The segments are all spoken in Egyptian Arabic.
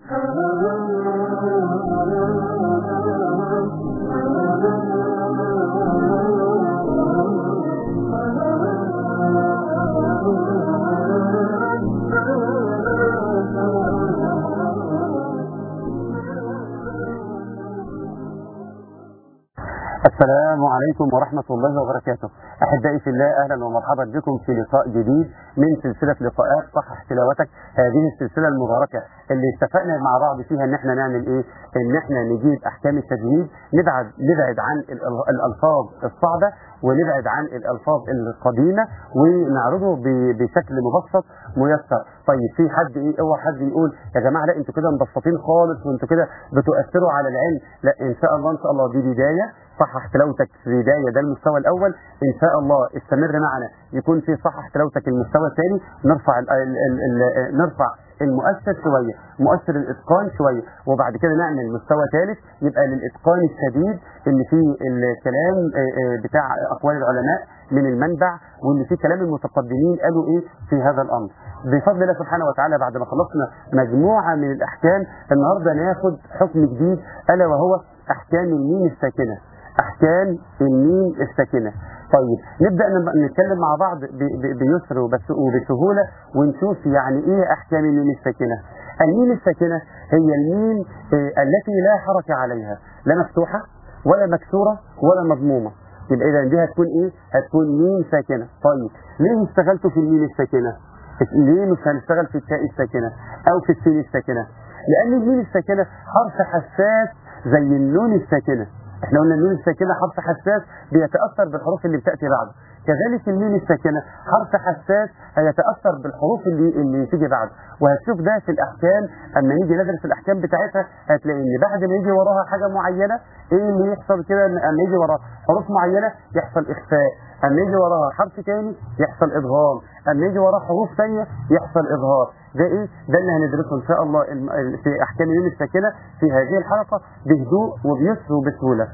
السلام عليكم ورحمة الله وبركاته أحبائي في الله أهلا ومرحبا بكم في لقاء جديد من سلسلة لقاءات صحح تلاوتك هذه السلسلة المباركة اللي اتفقنا مع بعض فيها ان احنا نعمل ايه ان احنا نجيب احكام التجويد نبعد نبعد عن ال- الالفاظ الصعبة ونبعد عن الالفاظ القديمة ونعرضه ب- بشكل مبسط ميسر طيب في حد ايه اوعى حد يقول يا جماعة لا انتوا كده مبسطين خالص وانتوا كده بتؤثروا على العلم لا ان شاء الله ان شاء الله دي بداية صحح تلاوتك في بداية ده المستوى الأول إن شاء الله استمر معنا يكون في صحح تلاوتك المستوى الثاني نرفع ال ال ال ال نرفع المؤثر شوية مؤثر الإتقان شوية وبعد كده نعمل مستوى ثالث يبقى للإتقان الشديد اللي فيه الكلام آه، آه، بتاع أقوال العلماء من المنبع واللي فيه كلام المتقدمين قالوا إيه في هذا الأمر بفضل الله سبحانه وتعالى بعد ما خلصنا مجموعة من الأحكام النهاردة ناخد حكم جديد ألا وهو أحكام الميم الساكنة احكام الميم الساكنه طيب نبدا نب- نتكلم مع بعض ب- ب- بيسر وبس- وبسهوله ونشوف يعني ايه احكام الميم الساكنه الميم الساكنه هي الميم آه، التي لا حركه عليها لا مفتوحه ولا مكسوره ولا مضمومه يبقى اذا دي هتكون ايه هتكون ميم ساكنه طيب ليه اشتغلتوا في الميم الساكنه ليه مش هنشتغل في التاء الساكنه او في السين الساكنه لان الميم الساكنه حرف حساس زي النون الساكنه احنا قلنا النون الساكنه حرف حساس بيتاثر بالحروف اللي بتاتي بعده كذلك الميم الساكنه حرف حساس هيتاثر بالحروف اللي اللي تيجي بعده وهتشوف ده في الاحكام اما نيجي ندرس الاحكام بتاعتها هتلاقي ان بعد ما يجي وراها حاجه معينه ايه اللي يحصل كده إن اما يجي وراها حروف معينه يحصل اخفاء اما يجي وراها حرف تاني يحصل ادغام اما يجي وراها حروف ثانيه يحصل اظهار ده ايه ده اللي هندرسه ان شاء الله الم- ال- في احكام الميم الساكنه في هذه الحلقه بهدوء وبيسر وبسهوله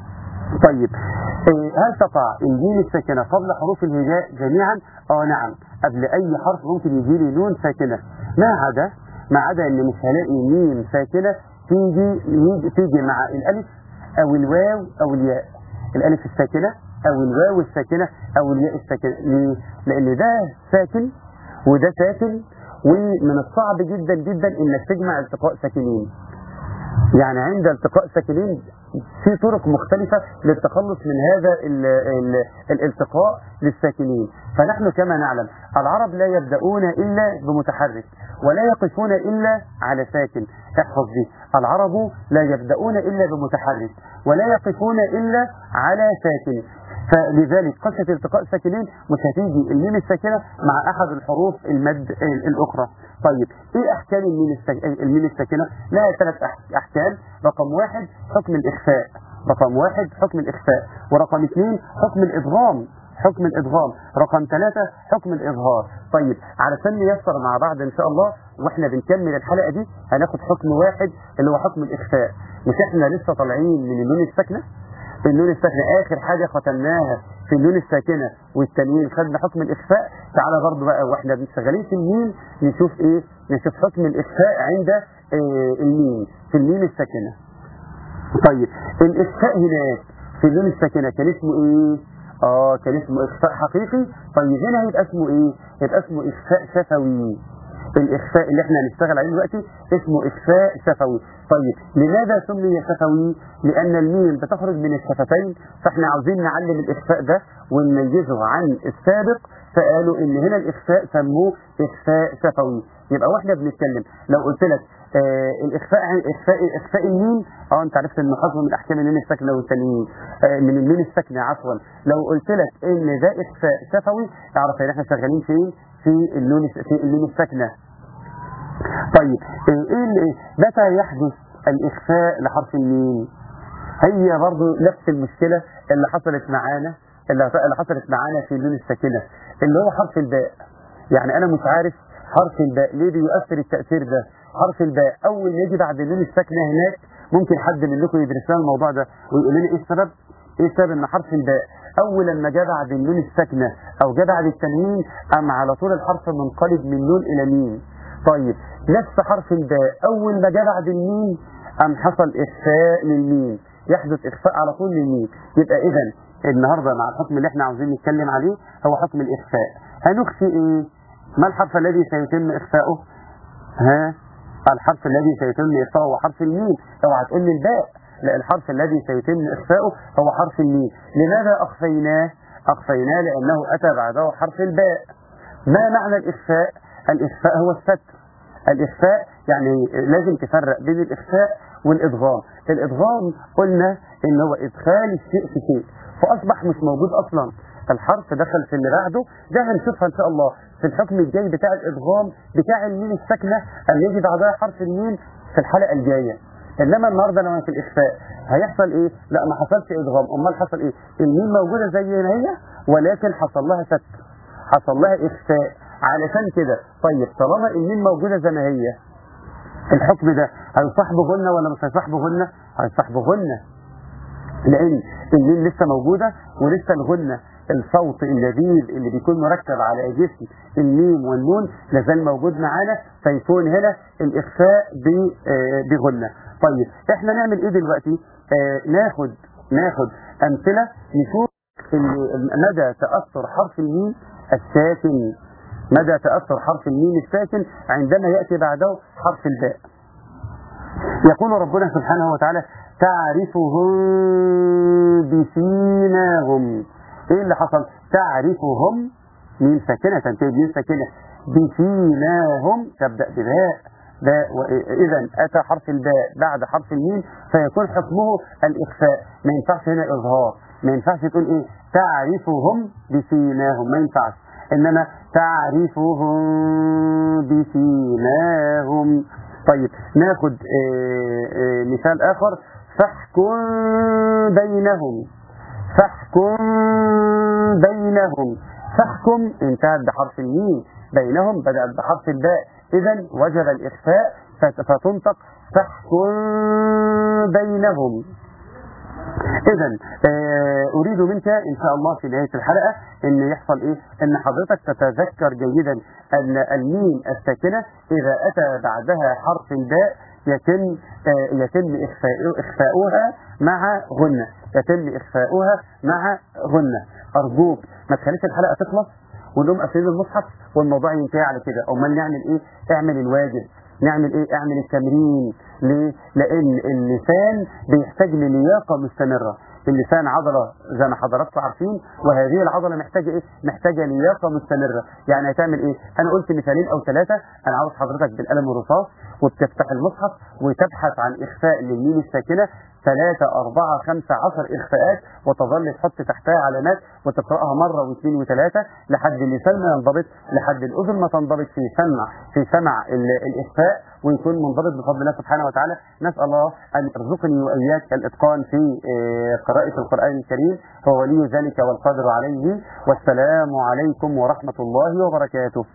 طيب إيه، هل تقع الميم الساكنة قبل حروف الهجاء جميعا؟ اه نعم قبل أي حرف ممكن يجي لي نون ساكنة ما عدا ما عدا إن مش هلاقي ميم ساكنة تيجي يجي- تيجي مع الألف أو الواو أو الياء الألف الساكنة أو الواو الساكنة أو الياء الساكنة ليه؟ لأن ده ساكن وده ساكن ومن الصعب جدا جدا إنك تجمع التقاء ساكنين يعني عند التقاء ساكنين في طرق مختلفة للتخلص من هذا ال ال الالتقاء للساكنين فنحن كما نعلم العرب لا يبدأون إلا بمتحرك ولا يقفون إلا على ساكن احفظ دي العرب لا يبدأون إلا بمتحرك ولا يقفون إلا على ساكن فلذلك قصة التقاء ساكنين مش هتيجي الميم الساكنة مع أحد الحروف المد ال- الأخرى طيب إيه أحكام الميم الساكنة, الميم الساكنة لها ثلاث أح- أحكام رقم واحد حكم الإخفاء رقم واحد حكم الإخفاء ورقم اثنين حكم الإدغام حكم الإدغام رقم ثلاثة حكم الإظهار طيب علشان نيسر مع بعض إن شاء الله وإحنا بنكمل الحلقة دي هناخد حكم واحد اللي هو حكم الإخفاء مش إحنا لسه طالعين من النون الساكنة النون الساكنة آخر حاجة ختمناها في النون الساكنة والتنوين خدنا حكم الإخفاء تعالى برضو بقى واحنا شغالين في الميم نشوف إيه نشوف حكم الإخفاء عند آه الميم في الميم الساكنة طيب الإخفاء هناك في النون الساكنة كان اسمه إيه؟ آه كان اسمه إخفاء حقيقي طيب هنا هيبقى اسمه إيه؟ هيبقى اسمه إخفاء شفوي الإخفاء اللي احنا هنشتغل عليه دلوقتي اسمه إخفاء شفوي طيب لماذا سمي شفوي؟ لأن الميم بتخرج من الشفتين فاحنا عاوزين نعلم الإخفاء ده ونميزه عن السابق فقالوا إن هنا الإخفاء سموه إخفاء شفوي يبقى واحنا بنتكلم لو قلت لك آه الاخفاء اخفاء اخفاء الميم اه انت عرفت انه حصل من احكام الميم الساكنه والتنوين آه من الميم الساكنه عفوا لو قلت لك ان ده اخفاء شفوي اعرف ان احنا شغالين فين في النون في الميم الساكنه طيب آه ايه اللي متى يحدث الاخفاء لحرف الميم هي برضو نفس المشكله اللي حصلت معانا اللي اللي حصلت معانا في النون الساكنه اللي هو حرف الباء يعني انا مش عارف حرف الباء ليه بيؤثر التاثير ده حرف الباء اول ما يجي بعد النون الساكنه هناك ممكن حد منكم يدرس لنا الموضوع ده ويقول لنا ايه السبب ايه السبب ان حرف الباء اول لما جاء بعد النون الساكنه او جاء بعد التنوين قام على طول الحرف منقلب من نون الى ميم طيب نفس حرف الباء اول ما جاء بعد الميم ام حصل اخفاء للميم يحدث اخفاء على طول للميم يبقى اذا النهارده مع الحكم اللي احنا عاوزين نتكلم عليه هو حكم الاخفاء هنخفي ايه ما الحرف الذي سيتم اخفاؤه ها الحرف الذي سيتم اخفاؤه هو حرف الميم اوعى تقول لي الباء لا الحرف الذي سيتم اخفاؤه هو حرف الميم لماذا اخفيناه اخفيناه لانه اتى بعده حرف الباء ما معنى الاخفاء الاخفاء هو الستر الاخفاء يعني لازم تفرق بين الاخفاء والادغام الادغام قلنا ان هو ادخال الشيء في شيء فاصبح مش موجود اصلا الحرف دخل في اللي بعده ده هنشوفها ان شاء الله في الحكم الجاي بتاع الادغام بتاع الميم الساكنه ان يجي بعدها حرف الميم في الحلقه الجايه انما النهارده لما في الاخفاء هيحصل ايه لا ما حصلش ادغام امال حصل ايه الميم موجوده زي ما هي ولكن حصل لها ستر حصل لها اخفاء علشان كده طيب طالما الميم موجوده زي ما هي الحكم ده هيصاحبهن ولا مش هيصاحبهن هيصاحبهن لان الميم لسه موجوده ولسه الغنه الصوت اللذيذ اللي بيكون مركب على جسم الميم والنون لازال موجود معانا فيكون هنا الاخفاء بغنه طيب احنا نعمل ايه دلوقتي آه ناخد ناخد امثله نشوف مدى تاثر حرف الميم الساكن مدى تاثر حرف الميم الساكن عندما ياتي بعده حرف الباء يقول ربنا سبحانه وتعالى تعرفهم بسيماهم ايه اللي حصل تعرفهم ميم ساكنه تنتهي بميم ساكنه بسيماهم تبدا بباء باء اذا اتى حرف الباء بعد حرف الميم فيكون حكمه الاخفاء ما ينفعش هنا اظهار ما ينفعش تقول ايه تعرفهم بسيماهم ما ينفعش انما تعرفهم بسيماهم طيب ناخد آآ آآ مثال اخر فاحكم بينهم فاحكم بينهم فاحكم انتهت بحرف الميم بينهم بدأت بحرف الباء إذا وجب الإخفاء فتنطق فاحكم بينهم إذا أريد منك إن شاء الله في نهاية الحلقة أن يحصل إيه؟ أن حضرتك تتذكر جيدا أن الميم الساكنة إذا أتى بعدها حرف الباء يتم يتم إخفاؤها مع غنة يتم إخفاؤها مع غنة أرجوك ما تخليش الحلقة تخلص ونقوم قافلين المصحف والموضوع ينتهي على كده أمال نعمل إيه؟ اعمل الواجب نعمل إيه؟ اعمل التمرين ليه؟ لأن اللسان بيحتاج للياقة مستمرة اللسان عضلة زي ما حضراتكم عارفين وهذه العضلة محتاجة ايه؟ محتاجة لياقة مستمرة يعني هتعمل ايه؟ انا قلت مثالين او ثلاثة انا عاوز حضرتك بالقلم والرصاص وبتفتح المصحف وتبحث عن اخفاء للميم الساكنة ثلاثة أربعة خمسة عشر إخفاءات وتظل تحط تحتها علامات وتقرأها مرة واثنين وثلاثة لحد اللسان ما ينضبط لحد الأذن ما تنضبط في سمع في سمع الإخفاء ويكون منضبط بفضل الله سبحانه وتعالى نسأل الله أن يرزقني وإياك الإتقان في قراءة القرآن الكريم هو ولي ذلك والقادر عليه والسلام عليكم ورحمة الله وبركاته